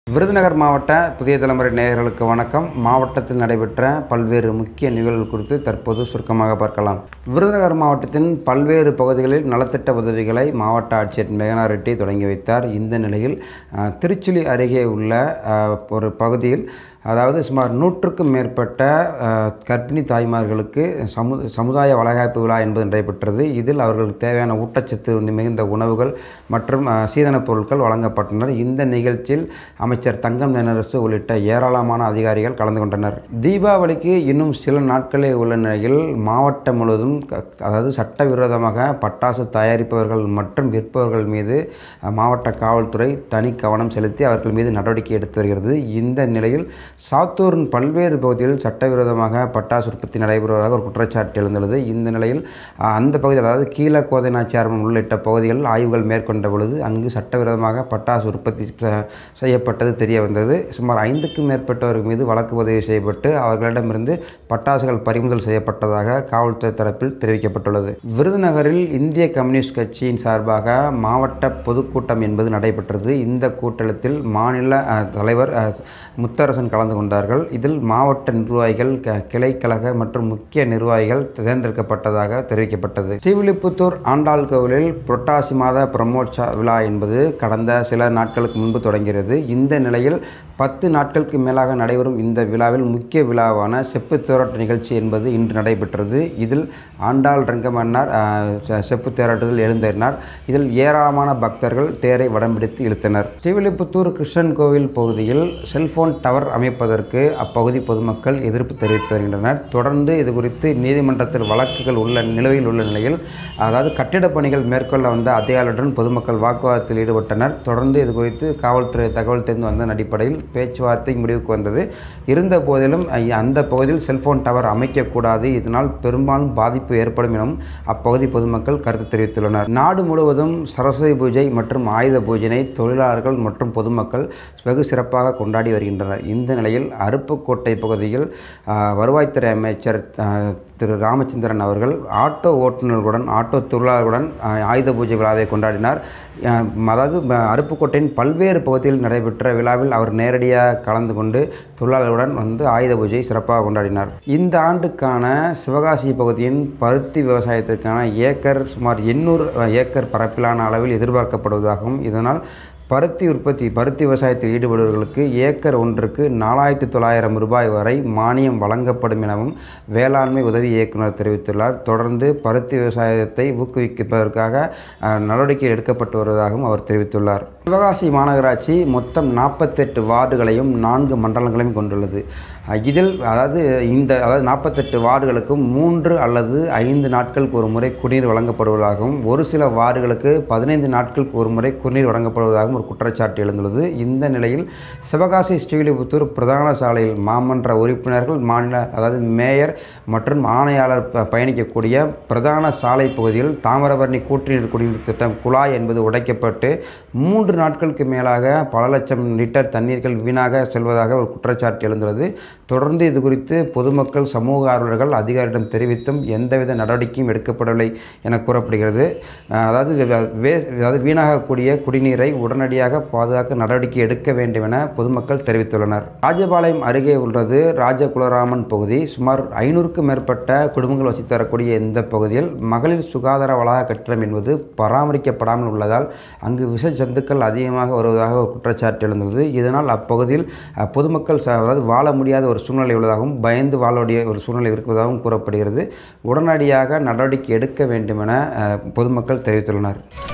விருதுநகர் மாவட்ட புதிய தலைமுறை நேயர்களுக்கு வணக்கம் மாவட்டத்தில் நடைபெற்ற பல்வேறு முக்கிய நிகழ்வுகள் குறித்து தற்போது சுருக்கமாக பார்க்கலாம் விருதுநகர் மாவட்டத்தின் பல்வேறு பகுதிகளில் நலத்திட்ட உதவிகளை மாவட்ட ஆட்சியர் மேகனா ரெட்டி தொடங்கி வைத்தார் இந்த நிலையில் அஹ், திருச்சுழி அருகே உள்ள அஹ், ஒரு பகுதியில் அதாவது சுமார் நூற்றுக்கும் மேற்பட்ட அஹ், கர்ப்பிணி தாய்மார்களுக்கு சமு சமுதாய வளகாப்பு விழா என்பது நடைபெற்றது இதில் அவர்களுக்கு தேவையான ஊட்டச்சத்து மிகுந்த உணவுகள் மற்றும் அஹ், சீதனப் பொருட்கள் வழங்கப்பட்டனர் இந்த நிகழ்ச்சியில் அமைச்சர் தங்கம் தென்னரசு உள்ளிட்ட ஏராளமான அதிகாரிகள் கலந்து கொண்டனர் தீபாவளிக்கு இன்னும் சில நாட்களே உள்ள நிலையில் மாவட்டம் முழுவதும் க- அதாவது சட்டவிரோதமாக பட்டாசு தயாரிப்பவர்கள் மற்றும் விற்பவர்கள் மீது அஹ், மாவட்ட காவல்துறை தனி கவனம் செலுத்தி அவர்கள் மீது நடவடிக்கை எடுத்து வருகிறது இந்த நிலையில் சாத்தூரின் பல்வேறு பகுதிகளில் சட்டவிரோதமாக பட்டாசு உற்பத்தி நடைபெறுவதாக ஒரு குற்றச்சாட்டு எழுந்துள்ளது இந்த நிலையில் அஹ், அந்த பகுதியில் அதாவது கீழ கோதைநாச்சியாரம் உள்ளிட்ட பகுதிகளில் ஆய்வுகள் மேற்கொண்ட பொழுது அங்கு சட்டவிரோதமாக பட்டாசு உற்பத்தி செ- செய்யப்பட்டது தெரிய வந்தது சுமார் ஐந்துக்கும் மேற்பட்டோர் மீது வழக்கு பதிவு செய்யப்பட்டு அவர்களிடமிருந்து பட்டாசுகள் பறிமுதல் செய்யப்பட்டதாக காவல்துறை தரப்பில் தெரிவிக்கப்பட்டுள்ளது விருதுநகரில் இந்திய கம்யூனிஸ்ட் கட்சியின் சார்பாக மாவட்ட பொதுக்கூட்டம் என்பது நடைபெற்றது இந்த கூட்டத்தில் மாநில அஹ், தலைவர் அஹ், முத்தரசன் கலந்து கொண்டார்கள் இதில் மாவட்ட நிர்வாகிகள் க- கிளைக்கழக மற்றும் முக்கிய நிர்வாகிகள் தேர்ந்தெடுக்கப்பட்டதாக தெரிவிக்கப்பட்டது ஸ்ரீவில்லிபுத்தூர் ஆண்டாள் கோவிலில் புரட்டாசி மாத பிரம்மோற்சவ விழா என்பது கடந்த சில நாட்களுக்கு முன்பு தொடங்கிறது இந்த நிலையில் பத்து நாட்களுக்கு மேலாக நடைபெறும் இந்த விழாவில் முக்கிய விழாவான செப்பு தேரோட்ட நிகழ்ச்சி என்பது இன்று நடைபெற்றது இதில் ஆண்டாள் ரங்கமன்னார் அஹ், செ- செப்பு தேரோட்டத்தில் எழுந்தேறினார் இதில் ஏராளமான பக்தர்கள் தேரை வடம் பிடித்து இழுத்தனர் ஸ்ரீவில்லிபுத்தூர் கிருஷ்ணன் கோவில் பகுதியில் செல்போன் டவர் அமைப்பதற்கு அப்பகுதி பொதுமக்கள் எதிர்ப்பு தெரிவித்து வருகின்றனர் தொடர்ந்து இது குறித்து நீதிமன்றத்தில் வழக்குகள் உள்ள நிலுவையில் உள்ள நிலையில் அதாவது கட்டிடப் பணிகள் மேற்கொள்ள வந்த அதிகாரிகளுடன் பொதுமக்கள் வாக்குவாதத்தில் ஈடுபட்டனர் தொடர்ந்து இது குறித்து காவல்துறை தகவல் தெரிந்து வந்ததன் அடிப்படையில் பேச்சுவார்த்தை முடிவுக்கு வந்தது இருந்த போதிலும் ஐ- அந்த பகுதியில் செல்போன் டவர் அமைக்கக்கூடாது இதனால் பெரும்பாலும் பாதிப்பு ஏற்படும் எனவும் அப்பகுதி பொதுமக்கள் கருத்து தெரிவித்துள்ளனர் நாடு முழுவதும் சரஸ்வதி பூஜை மற்றும் ஆயுத பூஜையினை தொழிலாளர்கள் மற்றும் பொதுமக்கள் வெகு சிறப்பாக கொண்டாடி வருகின்றனர் இந்த நிலையில் அருப்புக்கோட்டை பகுதியில் ஆ, வருவாய்த்துறை அமைச்சர் ஆ, திரு ராமச்சந்திரன் அவர்கள் ஆட்டோ ஓட்டுநர்களுடன் ஆட்டோ தொழிலாளர்களுடன் ஆ, ஆயுத பூஜை விழாவை கொண்டாடினார் ஆ, அதாவது ம- அருப்புக்கோட்டையின் பல்வேறு பகுதியில் நடைபெற்ற விழாவில் அவர் நேரடியாக கலந்து கொண்டு தொழிலாளர்களுடன் வந்து ஆயுத பூஜையை சிறப்பாக கொண்டாடினார் இந்த ஆண்டுக்கான சிவகாசி பகுதியின் பருத்தி விவசாயத்திற்கான ஏக்கர் சுமார் எண்ணூறு ஏக்கர் பரப்பிலான அளவில் எதிர்பார்க்கப்படுவதாகவும் இதனால் பருத்தி உற்பத்தி பருத்தி விவசாயத்தில் ஈடுபடுபவர்களுக்கு ஏக்கர் ஒன்றுக்கு நாலாயிரத்தி தொள்ளாயிரம் ரூபாய் வரை மானியம் வழங்கப்படும் எனவும் வேளாண்மை உதவி இயக்குனர் தெரிவித்துள்ளார் தொடர்ந்து பருத்தி விவசாயத்தை ஊக்குவிப்பதற்காக அஹ், நடவடிக்கை எடுக்கப்பட்டு வருவதாகவும் அவர் தெரிவித்துள்ளார் சிவகாசி மாநகராட்சி மொத்தம் நாற்பத்தெட்டு வார்டுகளையும் நான்கு மண்டலங்களையும் கொண்டுள்ளது அஹ், இதில் அதாவது இந்த அதாவது நாற்பத்தெட்டு வார்டுகளுக்கும் மூன்று அல்லது ஐந்து நாட்களுக்கு ஒரு முறை குடிநீர் வழங்கப்படுவதாகவும் ஒரு சில வார்டுகளுக்கு பதினைந்து நாட்களுக்கு ஒரு முறை குடிநீர் வழங்கப்படுவதாகவும் ஒரு குற்றச்சாட்டு எழுந்துள்ளது இந்த நிலையில் சிவகாசி ஸ்ரீவில்லிபுத்தூர் பிரதான சாலையில் மாமன்ற உறுப்பினர்கள் மாநில அதாவது மேயர் மற்றும் ஆணையாளர் ப- பயணிக்கக்கூடிய பிரதான சாலை பகுதியில் தாமிரபரணி கூட்டுநீர் குடிநீர் திட்டம் குழாய் என்பது உடைக்கப்பட்டு மூன்று நாட்களுக்கு மேலாக பல லட்சம் லிட்டர் தண்ணீர்கள் வீணாக செல்வதாக ஒரு குற்றச்சாட்டு எழுந்துள்ளது தொடர்ந்து இது குறித்து பொதுமக்கள் சமூக ஆர்வலர்கள் அதிகாரியிடம் தெரிவித்தும் எந்தவித நடவடிக்கையும் எடுக்கப்படவில்லை என கூறப்படுகிறது அஹ் அதாவது வே- வே அதாவது வீணாகக்கூடிய குடிநீரை உடனடியாக பாதுகாக்க நடவடிக்கை எடுக்க வேண்டும் என பொதுமக்கள் தெரிவித்துள்ளனர் ராஜபாளையம் அருகே உள்ளது ராஜகுலராமன் பகுதி சுமார் ஐநூறுக்கும் மேற்பட்ட குடும்பங்கள் வசித்து வரக்கூடிய இந்த பகுதியில் மகளிர் சுகாதார வளாக கட்டிடம் என்பது பராமரிக்கப்படாமல் உள்ளதால் அங்கு விஷ ஜந்துக்கள் அதிகமாக வருவதாக ஒரு குற்றச்சாட்டு எழுந்துள்ளது இதனால் அப்பகுதியில் அஹ், பொதுமக்கள் ச- அதாவது வாழ முடியாத ஒரு சூழ்நிலை உள்ளதாகவும் பயந்து வாழக்கூடிய ஒரு சூழ்நிலை இருப்பதாகவும் கூறப்படுகிறது உடனடியாக நடவடிக்கை எடுக்க வேண்டும் என அஹ், பொதுமக்கள் தெரிவித்துள்ளனர்